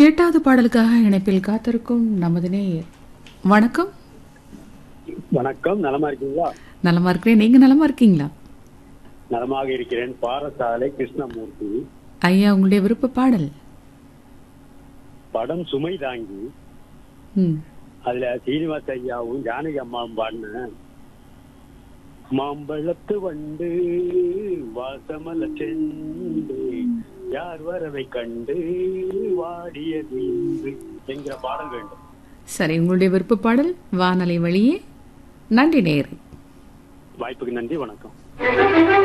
எட்டாவது பாடலுக்காக இணைப்பில் காத்திருக்கும் நமது நேயர் வணக்கம் வணக்கம் நலமா இருக்கீங்களா நலமா இருக்கிறேன் நீங்க நலமா இருக்கீங்களா நலமாக இருக்கிறேன் பாரசாலை கிருஷ்ணமூர்த்தி ஐயா உங்களுடைய விருப்ப பாடல் படம் சுமை தாங்கி ம் அதுல சீனிவாச ஐயாவும் ஜானகி அம்மாவும் பாடின மாம்பழத்து வண்டு வாசமல செண்டு யார் வரவை கண்டு வாடியது இன்று என்கிற பாடல் வேண்டும் சரி உங்களுடைய விருப்ப பாடல் வானலை வழியே நன்றி நேயர் வாய்ப்புக்கு நன்றி வணக்கம்